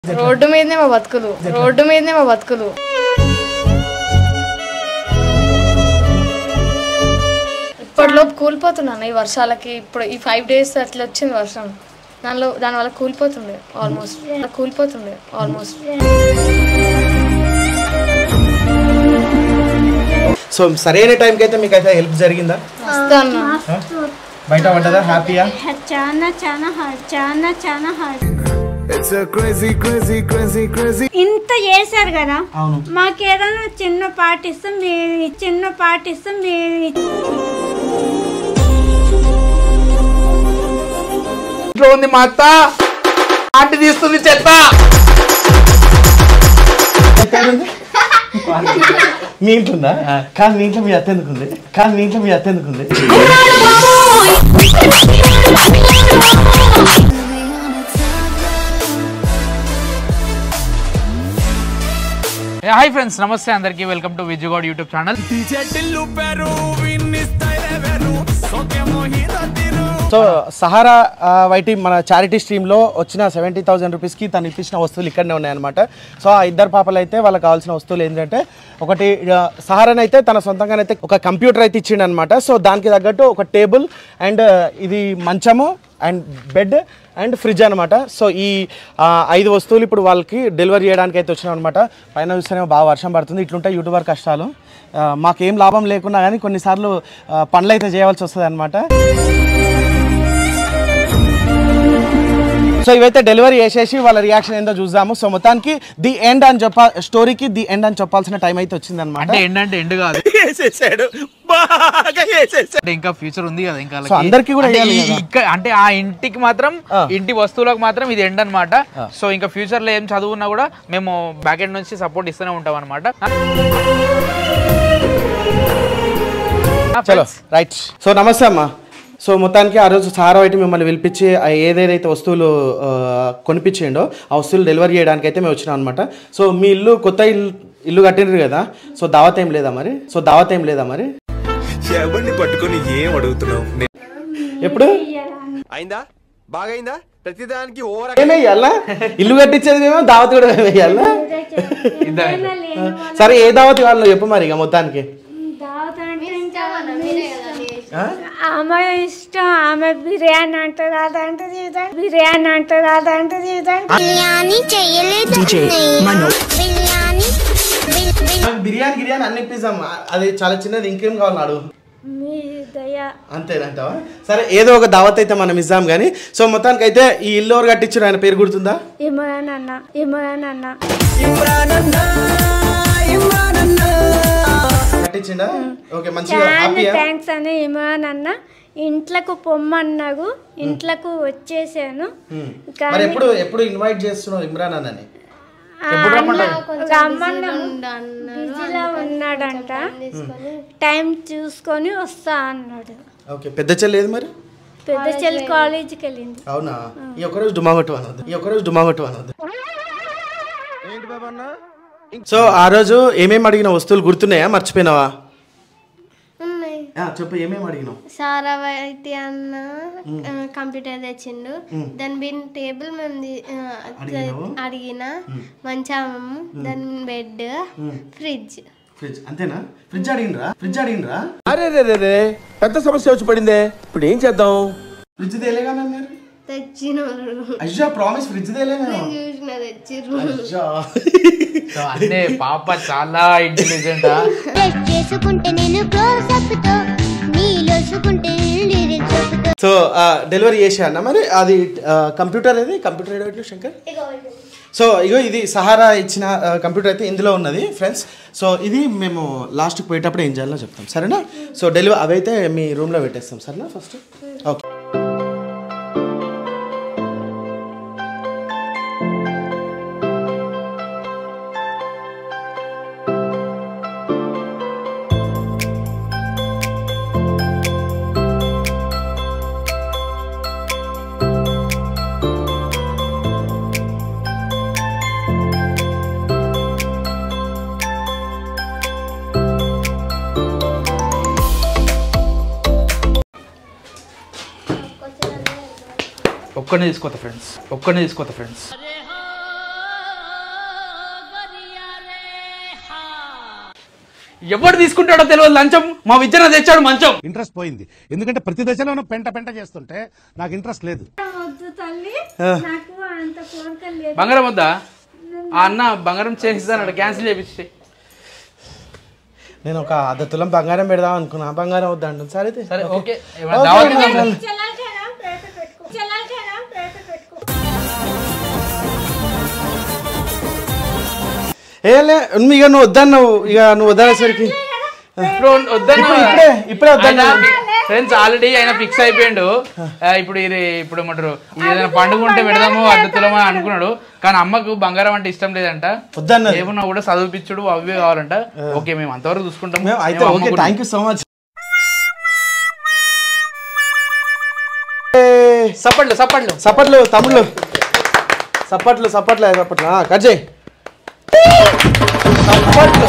Road మీదనే మా బతుకులు రోడ్డు మీదనే మా బతుకులు ఇప్పటిలోపు కూలిపోతున్నాను ఈ వర్షాలకి ఇప్పుడు ఈ ఫైవ్ డేస్ అట్లా వచ్చింది వర్షం దానిలో దానివల్ల కూలిపోతుండే ఆల్మోస్ట్ కూలిపోతుండే ఆల్మోస్ట్ సో సరైన టైంకి అయితే మీకు అయితే హెల్ప్ జరిగిందా వస్తాను బయట పడ్డదా హ్యాపీయా చాలా చాలా హార్డ్ చాలా చాలా hard It's a crazy, crazy, crazy, crazy. ఇంత చేశారు కదా అవును మాకు ఏదైనా చిన్న పాట ఇస్తాం మేము చిన్న పాట ఇస్తాం మేము ఇంట్లో ఉంది మా అత్త ఆంటీ తీస్తుంది చెత్త మీ ఇంట్లో ఉందా కానీ మీ ఇంట్లో మీ అత్త ఎందుకుంది కానీ మీ ఇంట్లో మీ అత్త ఎందుకుంది హాయ్ ఫ్రెండ్స్ నమస్తే అందరికీ welcome to Vijay Goud YouTube channel so సహారా ఆ, వైటి మన చారిటీ స్ట్రీమ్లో వచ్చిన సెవెంటీ థౌసండ్ రూపీస్కి తను ఇప్పించిన వస్తువులు ఇక్కడనే ఉన్నాయన్నమాట సో ఆ ఇద్దరు పాపలు అయితే వాళ్ళకి కావాల్సిన వస్తువులు ఏంటంటే ఒకటి ఆ, సహారాని అయితే తన సొంతంగానైతే ఒక కంప్యూటర్ అయితే ఇచ్చిండు అనమాట సో దానికి తగ్గట్టు ఒక టేబుల్ అండ్ ఇది మంచము అండ్ బెడ్ అండ్ ఫ్రిడ్జ్ అనమాట సో ఈ ఆ, ఐదు వస్తువులు ఇప్పుడు వాళ్ళకి డెలివరీ చేయడానికి అయితే వచ్చినాం అనమాట పైన చూస్తేనే బాగా వర్షం పడుతుంది ఇట్లుంటాయి యూట్యూబర్ కష్టాలు ఆ, మాకేం లాభం లేకున్నా కానీ కొన్నిసార్లు ఆ, పనులు అయితే చేయవలసి వస్తుంది అనమాట సో ఇవైతే డెలివరీ చేసేసి వాళ్ళ రియాక్షన్ ఏందో చూద్దాము సో మొత్తానికి ది ఎండ్ అని చెప్ప స్టోరీకి ది ఎండ్ అని చెప్పాల్సిన టైం అయితే వచ్చింది అనమాట అంటే ఎండ్ అంటే ఎండ్ కాదు వేసేసాడు బాగా వేసేసాడు అంటే ఇంకా ఫ్యూచర్ ఉంది కదా ఇంకా సో అందరికీ కూడా అంటే వేయాలి ఈ- కదా. ఇక్కడ అంటే ఆ ఇంటికి మాత్రం ఆ. ఇంటి వస్తువులకు మాత్రం ఇది ఎండ్ అన్నమాట సో ఇంకా ఫ్యూచర్ లో ఏం చదువున్నా కూడా మేము బ్యాక్ ఎండ్ నుంచి సపోర్ట్ ఇస్తూనే ఉంటాం అనమాట చలో రైట్ సో నమస్తే అమ్మా సో మొత్తానికి ఆ రోజు సారా అయితే మిమ్మల్ని పిలిపించి ఆ ఏదేదైతే వస్తువులు ఆ, కొనిపించిండో ఆ వస్తువులు డెలివరీ చేయడానికి అయితే మేము వచ్చినాం అనమాట సో మీ ఇల్లు కొత్త ఇల్లు ఇల్లు కట్టినారు కదా సో దావత్ ఏం లేదా మరి సో దావత్ ఏం లేదా మరి ఎవరిని పట్టుకొని ఏం అడుగుతున్నావు ఎప్పుడు అయిందా బాగైందా ప్రతిదానికి ఓవర్ ఏమేయాలా ఇల్లు కట్టించేది మేము దావత్ కూడా వేయాలా సరే ఏ దావత్ ఇవ్వాలి నువ్వు చెప్పు మరి ఇక మొత్తానికి ఆ? ఆమె ఇష్టం ఆమె బిర్యానీ అంటారు అదంటది ఇదంటే బిర్యానీ అంటారు అదంటది ఇదంటే బిర్యానీ చెయ్యలేదు బిర్యానీ నాకు బిర్యానీ గిర్యానీ అన్ని ఇప్పిస్తాం అది చాలా చిన్నది ఇంకేం కావాలి అడుగు మీ దయ అంతేనంటావా సరే ఏదో ఒక దావత్ అయితే మనం ఇద్దాం కానీ సో మొత్తానికి అయితే ఈ ఇల్లు ఎవరు కట్టించారు ఆయన పేరు గుర్తుందా ఇమ్రాన్ అన్న ఇమ్రాన్ అన్న కట్టించిండా ఓకే మంచిగా చాలా హ్యాపీయా థ్యాంక్స్ అని ఇమ్రాన్ అన్న ఇంట్లోకి పొమ్మన్నాగు ఇంట్లోకి వచ్చేసాను మరి కానీ ఎప్పుడు ఎప్పుడు ఇన్వైట్ చేస్తున్నావు ఇమ్రాన్ అన్నని రమ్మన్నాము బిజీలో ఉన్నాడంట టైం చూసుకొని వస్తా అన్నాడు ఓకే పెద్ద చెల్లి ఏది మరి పెద్ద చెల్లి కాలేజీకి వెళ్ళింది అవునా ఈ ఒక్కరోజు డుమాగొట్టు అనొద్దు ఈ ఒక్కరోజు డుమాగొట్టు అనొద్దు సో ఆ రోజు ఏమేమి అడిగిన వస్తువులు గుర్తున్నాయా మర్చిపోయినావా ఉన్నాయి ఆ, చెప్పు ఏమేమి అడిగినావు సారా వైటి అన్న ఆ, కంప్యూటర్ తెచ్చిండు దాని బిన్ టేబుల్ మంది ఆ, అడిగినావు? అడిగిన మంచం దాని బెడ్ ఫ్రిడ్జ్ ఫ్రిడ్జ్ అంతేనా ఫ్రిడ్జ్ అడిగినరా ఫ్రిడ్జ్ అడిగినరా అరే రే రే రే పెద్ద సమస్య వచ్చి పడిందే ఇప్పుడు ఏం చేద్దాం ఫ్రిడ్జ్ తేలేగా మీరు తెచ్చినారు అయ్యా ప్రామిస్ ఫ్రిడ్జ్ తేలే నేను చూసిన తెచ్చిర్రు అయ్యా సో అంటే పాప చాలా ఇంటెలిజెంట్ టెస్ట్ చేసుకుంటే నేను క్లోజప్ తో నీలో చూకుంటే తో సో డెలివరీ చేసా అన్న మరి అది కంప్యూటర్ ఏది కంప్యూటర్ ఏదో శంకర్ సో ఇగో ఇది సహారా ఇచ్చిన కంప్యూటర్ అయితే ఇందులో ఉన్నది ఫ్రెండ్స్ సో ఇది మేము లాస్ట్కి పోయేటప్పుడు ఏం చేయాలో చెప్తాం సరేనా సో డెలివరీ అవైతే మీ రూమ్లో పెట్టేస్తాం సరేనా ఫస్ట్ ఓకే ఒక్కనే తీసుకోతా ఫ్రెండ్స్ ఒక్కనే తీసుకోతా ఫ్రెండ్స్ ఎవడు తీసుకుంటాడో తెలియదు లంచం మా విద్యన తెచ్చాడు మంచం ఇంట్రెస్ట్ పోయింది ఎందుకంటే ప్రతి దశలోనూ పెంట పెంట చేస్తుంటే నాకు ఇంట్రెస్ట్ లేదు వద్దు తల్లి నాకు అంత కోరిక లేదు బంగారం వద్దా ఆ అన్న బంగారం చేసిస్తానట క్యాన్సిల్ చేపించి నేను ఒక అర్ధ తులం బంగారం పెడదాం అనుకున్నా బంగారం వద్దంటు సరే అయితే. సరే ఓకే ఓకే, దావత్ ఓకే. ఇద్దాం. చెల్లాలి కదా ప్లేట్ పెట్టుకో చెల్లాలి కదా ప్లేట్ పెట్టుకో ఏ లే ఇక నువ్వు వద్దన్నావు ఇక నువ్వు వద్దనేసరికి ఇప్పుడు వద్దన్న ఇప్పుడు ఇప్పుడే ఇప్పుడే వద్దన్నా ఫ్రెండ్స్ ఆల్రెడీ ఆయన ఫిక్స్ అయిపోయిండు ఆ, ఇప్పుడు ఇది ఇప్పుడు ఏమంటారు ఇది ఏదైనా పండుగ ఉంటే పెడదాము అద్దతులమో అనుకున్నాడు కానీ అమ్మకు బంగారం అంటే ఇష్టం లేదంట వద్దన్నది ఏమన్నా కూడా చదివిపించుడు అవే కావాలంట ఓకే మేము అంతవరకు చూసుకుంటాం మేము అయితే మేము ఓకే అమ్మకు- థ్యాంక్ యూ సో మచ్ సప్పట్లు సప్పట్లు సప్పట్లు తమ్ముళ్ళు సప్పట్లు సప్పట్లు సప్పట్లు ఆ, కట్ చేయి సప్పట్లు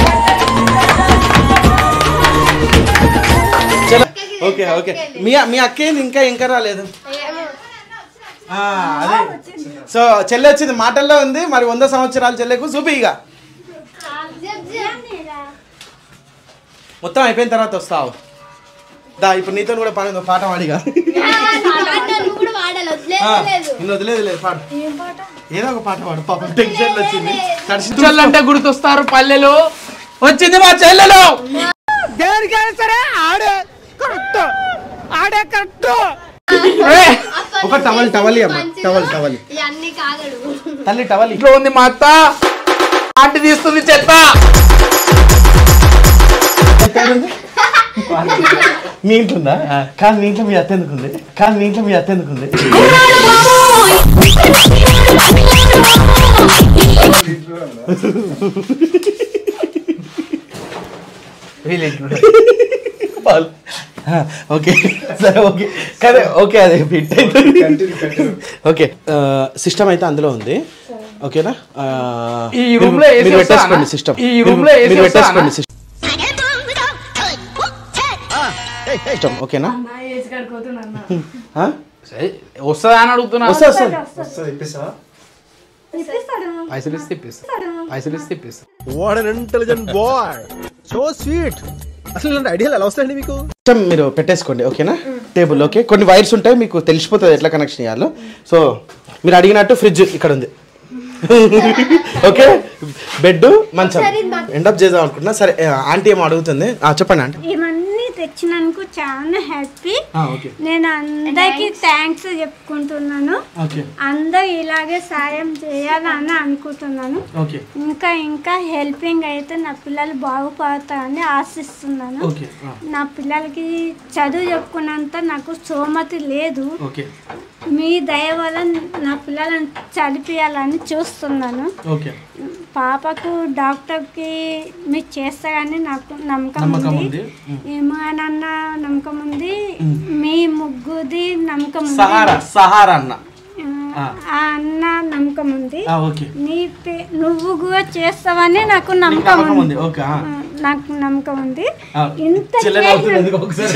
చలో ఓకే ఓకే మీ మీ అక్క ఏంది ఇంకా ఇంకా రాలేదు ఆ, అదే సో చెల్లె వచ్చింది మాటల్లో ఉంది మరి వంద సంవత్సరాల చెల్లెకు చూపి ఇక మొత్తం అయిపోయిన తర్వాత వస్తావు దా ఇప్పుడు నీతో కూడా పని ఉంది, పాట పాడిగా కూడా వాడాలి ఆ, వదిలేదు నిన్ను వదిలేదు లేదు పాడు ఏదో ఒక పాట పాడు పాపం టెన్షన్ వచ్చింది తడిసి చెల్లంటే గుర్తొస్తారు పల్లెలు వచ్చింది మా చెల్లెలు ఏ, ఒక టవల్ టవల్ అమ్మ టవల్ టవల్ ఇవన్నీ కాగడు తల్లి టవల్ ఇంట్లో ఉంది మా అత్త ఆంటీ తీస్తుంది చెత్త మీ ఇంట్లో ఉందా కానీ మీ ఇంట్లో మీ అత్త ఎందుకుంది కానీ మీ ఇంట్లో మీ అత్త ఎందుకుంది పాలు. ఆ, ఓకే సరే ఓకే కానీ ఓకే అదే ఫిట్ ఓకే సిస్టమ్ అయితే అందులో ఉంది ఓకేనా ఆ, ఈ మీరు- room లో AC మీరు వస్తుందా పెట్టేసుకోండి అన్న? సిస్టమ్ ఈ room లో AC మీరు వస్తుందా పెట్టేసుకోండి అన్న? సిస్టమ్ సిస్టమ్ ఓకేనా ఆ? వస్తుందా అని అడుగుతున్నా వస్తా వస్తా ఇప్పిస్తాడు పైసలు ఇస్తే ఇప్పిస్తా పైసలు ఇస్తే ఇప్పిస్తా what an intelligent boy so sweet అసలు ఇలాంటి ఐడియాలు ఎలా వస్తాయండి మీకు సిస్టమ్ మీరు పెట్టేసుకోండి ఓకేనా టేబుల్ ఓకే కొన్ని వైర్స్ ఉంటాయి మీకు తెలిసిపోతుంది ఎట్లా కనెక్షన్ చేయాలో సో మీరు అడిగినట్టు ఫ్రిడ్జ్ ఇక్కడ ఉంది ఓకే బెడ్ మంచం ఎండప్ చేద్దాం అనుకుంటున్నా సరే ఆంటీ ఏమో అడుగుతుంది ఆ, చెప్పండి ఆంటీ ఇవన్నీ తెచ్చినందుకు చాలా హ్యాపీ ఓకే నేను అందరికి థ్యాంక్స్ చెప్పుకుంటున్నాను ఓకే అందరూ ఇలాగే సాయం చేయాలని అనుకుంటున్నాను ఓకే ఇంకా ఇంకా హెల్పింగ్ అయితే నా పిల్లలు బాగుపడతారని ఆశిస్తున్నాను ఓకే నా పిల్లలకి చదువు చెప్పుకున్నంత నాకు సోమతి లేదు ఓకే మీ దయ వల్ల నా పిల్లలను చదివియాలని చూస్తున్నాను ఓకే పాపకు డాక్టర్కి మీరు చేస్తారని నాకు నమ్మకం నమ్మకం ఉంది ఉంది ఏమోనన్న నమ్మకం ఉంది మీ ముగ్గుది నమ్మకం ఉంది సహారా సహారా అన్న ఆ, ఆ అన్న నమ్మకం ఉంది ఆ, ఓకే నీ పే- నువ్వు కూడా చేస్తావని నాకు మీకు నమ్మకం నమ్మకం ఉంది ఉంది ఓకే ఆ. ఆ, నాకు నమ్మకం ఉంది ఆ. ఇంత చెల్లెలు చేసిన- అవుతుంది ఎందుకు ఒకసారి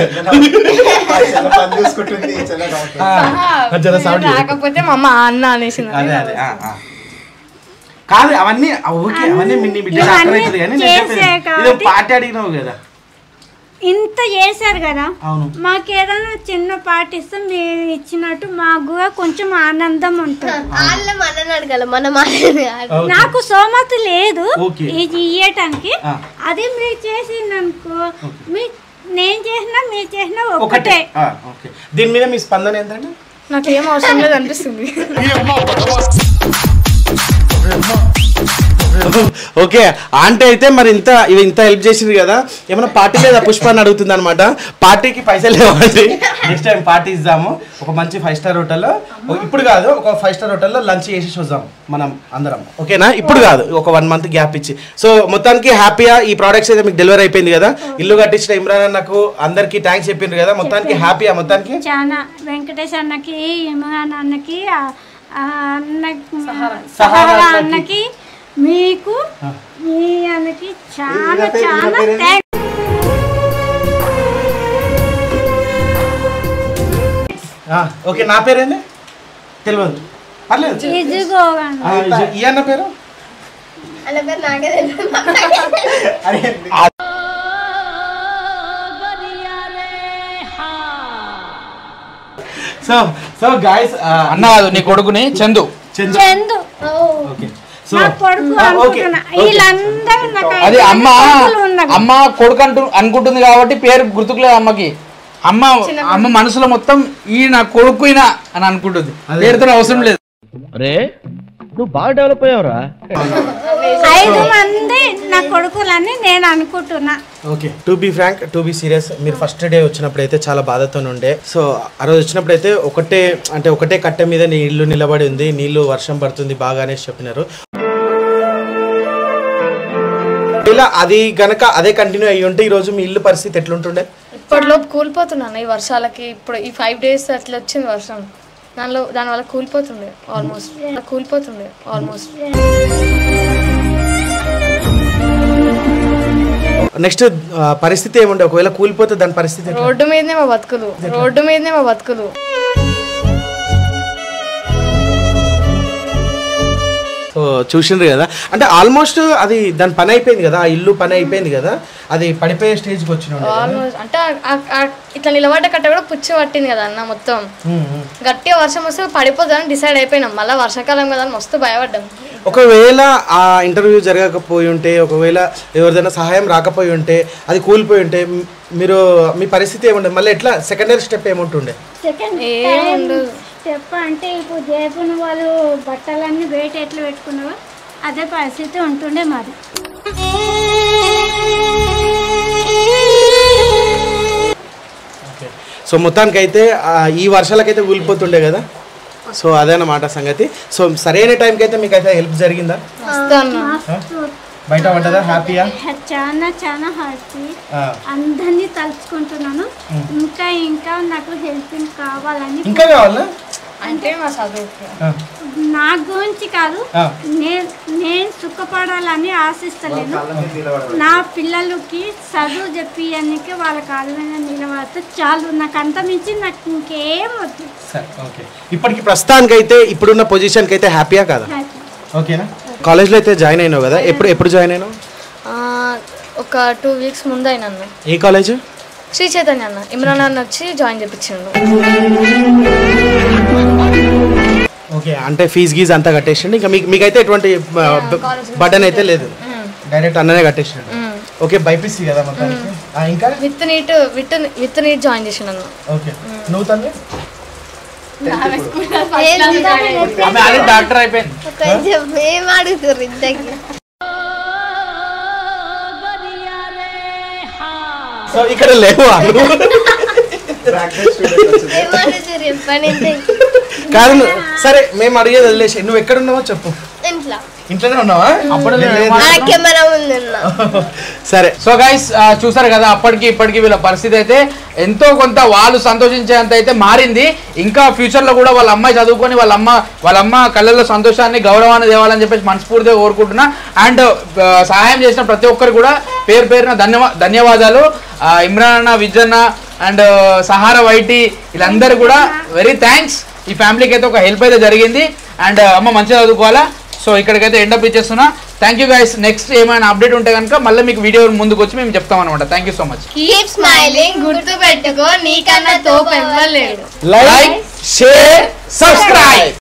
ఆ, జర sound చేయి. రాకపోతే మా అమ్మ అన్న అనేసింది అదే అదే ఆ, ఆ. కాదు అవన్నీ ఆ, ఓకే అవన్నీ మీ బిడ్డ ఇవన్నీ అర్థమవుతుంది కానీ నేను చేసే చెప్పేది ఇదో కాబట్టి- పార్టీ అడిగినావు కదా ఇంత చేశారు కదా అవును మాకు ఏదైనా చిన్న పార్టీ ఇస్తే మీరు ఇచ్చినట్టు మాకు కూడా కొంచెం ఆనందం ఉంటుంది వాళ్ళ మనని అడగాల మన మనని కాదు. ఓకే. నాకు సోమతి లేదు ఓకే. ఇది ఇయ్యటానికి ఆ. అదే మీరు చేసిందనుకో మీ నేను చేసినా మీరు చేసినా ఒకటే ఒకటే ఆ, ఓకే దీని మీద మీ స్పందన ఏంటంటే నాకు ఏం అవసరం లేదు అనిపిస్తుంది ఓకే ఆంటీ అయితే మరి ఇంత ఇవి ఇంత హెల్ప్ చేసింది కదా ఏమైనా పార్టీ లేదా పుష్ప అని అడుగుతుంది అనమాట పార్టీకి పైసలు లేవండి నెక్స్ట్ టైం పార్టీ ఇద్దాము ఒక మంచి ఫైవ్ స్టార్ హోటల్లో ఇప్పుడు కాదు ఒక ఫైవ్ స్టార్ హోటల్లో లంచ్ చేసి చూద్దాం మనం అందరం ఓకేనా ఇప్పుడు కాదు ఒక వన్ మంత్ గ్యాప్ ఇచ్చి సో మొత్తానికి హ్యాపీగా ఈ ప్రోడక్ట్స్ అయితే మీకు డెలివరీ అయిపోయింది కదా ఇల్లు కట్టించిన ఇమ్రాన్ అన్నకు అందరికి థ్యాంక్స్ చెప్పిండ్రు కదా మొత్తానికి హ్యాపీయా మొత్తానికి చాలా వెంకటేష్ అన్నకి ఇమ్రాన్ అన్నకి ఆ ఆ అన్నకి సహారా సహారా అన్నకి. అన్నకి మీకు మీ అన్నకి చాలా చాలా థ్యాంక్స్ ఆ, ఓకే నా పేరేంది తెలియదు పర్లేదు ఇదిగో ఆ, ఇది- ఈ అన్న పేరు వాళ్ళ పేరు నాకే తెలియదు అరే సో సో గాయస్ అన్న కాదు నీ కొడుకుని చందు చందు ఓకే సో నా కొడుకు అనుకుంటున్నా వీళ్ళందరూ నాకు అది ఐదు అమ్మ కొడుకులు ఉన్నారు. అమ్మ కొడుకు అంటూ అనుకుంటుంది కాబట్టి పేరు గుర్తుకులేదు అమ్మకి అమ్మ అమ్మ మనసులో మొత్తం ఈ నా కొడుకు ఈయన అని అనుకుంటుంది పేరుతో అవసరం లేదు అరే నువ్వు బాగా డెవలప్ అయ్యావురా ఐదు మంది నా కొడుకులని నేను అనుకుంటున్నా okay to be frank to be serious మీరు ఫస్ట్ డే వచ్చినప్పుడు అయితే చాలా బాధతో ఉండే సో ఆ రోజు వచ్చినప్పుడు అయితే ఒకటే అంటే ఒకటే కట్టె మీద నీ ఇల్లు నిలబడి ఉంది నీళ్లు వర్షం పడుతుంది బాగా అనేసి చెప్పినారు ఇలా అది గనక అదే కంటిన్యూ అయ్యి ఉంటే ఈ రోజు మీ ఇల్లు పరిస్థితి ఎట్లుంటుండే ఇప్పటిలోపు కూలిపోతున్నాను ఈ వర్షాలకి ఇప్పుడు ఈ ఫైవ్ డేస్ అట్లా వచ్చింది వర్షం దానిలో దానివల్ల కూలిపోతుండే ఆల్మోస్ట్ కూలిపోతుండే ఆల్మోస్ట్ నెక్స్ట్ పరిస్థితి ఏముండే ఒకవేళ కూలిపోతే దాని పరిస్థితి ఎట్లా? రోడ్డు మీదనే మా బతుకులు రోడ్డు మీదనే మా బతుకులు సో చూసిండ్రు కదా అంటే ఆల్మోస్ట్ అది దాని పని అయిపోయింది కదా ఆ ఇల్లు పని అయిపోయింది కదా అది పడిపోయే స్టేజ్కి వచ్చిన ఆల్మోస్ట్ అంటే ఆ- ఆ- ఆ- ఇట్లా నిలబడ్డ కట్ట కూడా పుచ్చి పట్టింది కదా అన్న మొత్తం గట్టిగా వర్షం వస్తే పడిపోతుందని డిసైడ్ అయిపోయినాం మళ్ళీ వర్షాకాలం కదా అని మస్తు భయపడ్డాం ఒకవేళ ఆ ఇంటర్వ్యూ జరగకపోయి ఉంటే ఒకవేళ ఎవరిదైనా సహాయం రాకపోయి ఉంటే అది కూలిపోయి ఉంటే మ్- మీరు మీ పరిస్థితి ఏముండే మళ్ళీ ఎట్లా సెకండరీ స్టెప్ ఏముంటుండే సెకండ్ ఏం ఉండదు. స్టెప్ అంటే ఇప్పుడు జేపున వాళ్ళు బట్టలన్నీ బయట ఎట్లా పెట్టుకున్నారో అదే పరిస్థితి ఉంటుండే మరి సో మొత్తానికైతే ఆ, ఈ వర్షాలకైతే కూలిపోతుండే కదా సో అదేనమాట సంగతి సో సరైన టైంకి అయితే మీకు అయితే హెల్ప్ జరిగిందా మస్తు అన్న మస్తు బయట పడ్డదా హ్యాపీయా చాలా చాలా హ్యాపీ అందరినీ తలుచుకుంటున్నాను ఇంకా ఇంకా నాకు హెల్పింగ్ కావాలని ఇంకా కావాలా అంటే మా చదువుకి నా గురించి కాదు ఆ. నేను నేను సుఖపడాలని ఆశిస్తలేను నా పిల్లలకి చదువు చెప్పియడానికి వాళ్ళ కాళ్ళ మీద నిలబడితే చాలు నాకు అంత మించి నాకు ఇంకేం వద్దు సరే ఓకే ఇప్పటికి ప్రస్తుతానికైతే ఇప్పుడున్న పొజిషన్కి అయితే హ్యాపీయా కదా హ్యాపీ ఓకేనా కాలేజ్లో అయితే జాయిన్ అయినావు కదా ఎప్పుడు ఎప్పుడు జాయిన్ అయినావు ఆ, ఒక టూ వీక్స్ ముందు అయినా అన్న ఏ కాలేజ్ శ్రీ చైతన్య అన్న ఇమ్రాన్ అన్న వచ్చి జాయిన్ చేపించిండు ఓకే అంటే ఫీజ్ గీజ్ అంతా కట్టేసిండు ఇంకా మీకు మీకైతే ఎటువంటి బటన్ అయితే లేదు డైరెక్ట్ అన్ననే కట్టేసిండు ఓకే బైపీసీ కదా మొత్తానికి ఆ, ఇంకా with NEET with with NEET join చేసిండు అన్న ఓకే నువ్వు తండ్రి ఆమె ఆల్రెడీ డాక్టర్ అయిపోయింది కొంచెం ఏం అడుగుతారు ఇంతకి సో ఇక్కడ లేవు వాళ్ళు. ఏం అడుగుతారు చెప్పండి ఇంతకి కాదు నువ్వు- సరే మేము అడిగేది వదిలేసి నువ్వు ఎక్కడ ఉన్నావో చెప్పు ఇంట్లో ఇంట్లోనే ఉన్నావా అప్పుడు ఆడ కెమెరా ముందు ఉన్నా సరే సో గైస్ చూసారు కదా అప్పటికి ఇప్పటికి వీళ్ళ పరిస్థితి అయితే ఎంతో కొంత వాళ్ళు సంతోషించేంత అయితే మారింది ఇంకా ఫ్యూచర్ లో కూడా వాళ్ళ అమ్మాయి చదువుకొని వాళ్ళ అమ్మ వాళ్ళ అమ్మ కళ్ళల్లో సంతోషాన్ని గౌరవాన్ని తేవాలని చెప్పేసి మనస్ఫూర్తిగా కోరుకుంటున్నా అండ్ సహాయం చేసిన ప్రతి ఒక్కరు కూడా పేరు పేరున ధన్యవా ధన్యవాదాలు ఆ, ఇమ్రాన్ అన్న విజయన్న అండ్ సహారా వైటి వీళ్ళందరూ కూడా వెరీ థ్యాంక్స్ ఈ ఫ్యామిలీకి అయితే ఒక హెల్ప్ అయితే జరిగింది అండ్ అమ్మ మంచిగా చదువుకోవాలా సో ఇక్కడికైతే ఎండప్ ఇచ్చేస్తున్నా థ్యాంక్ యూ గైస్ నెక్స్ట్ ఏమైనా అప్డేట్ ఉంటే కనుక మళ్ళీ మీకు వీడియో ముందుకు వచ్చి మేము చెప్తాం అనమాట thank you so much keep smiling గుర్తు పెట్టుకో నీకన్నా తోపు ఎవ్వలేడు లైక్ షేర్ సబ్స్క్రైబ్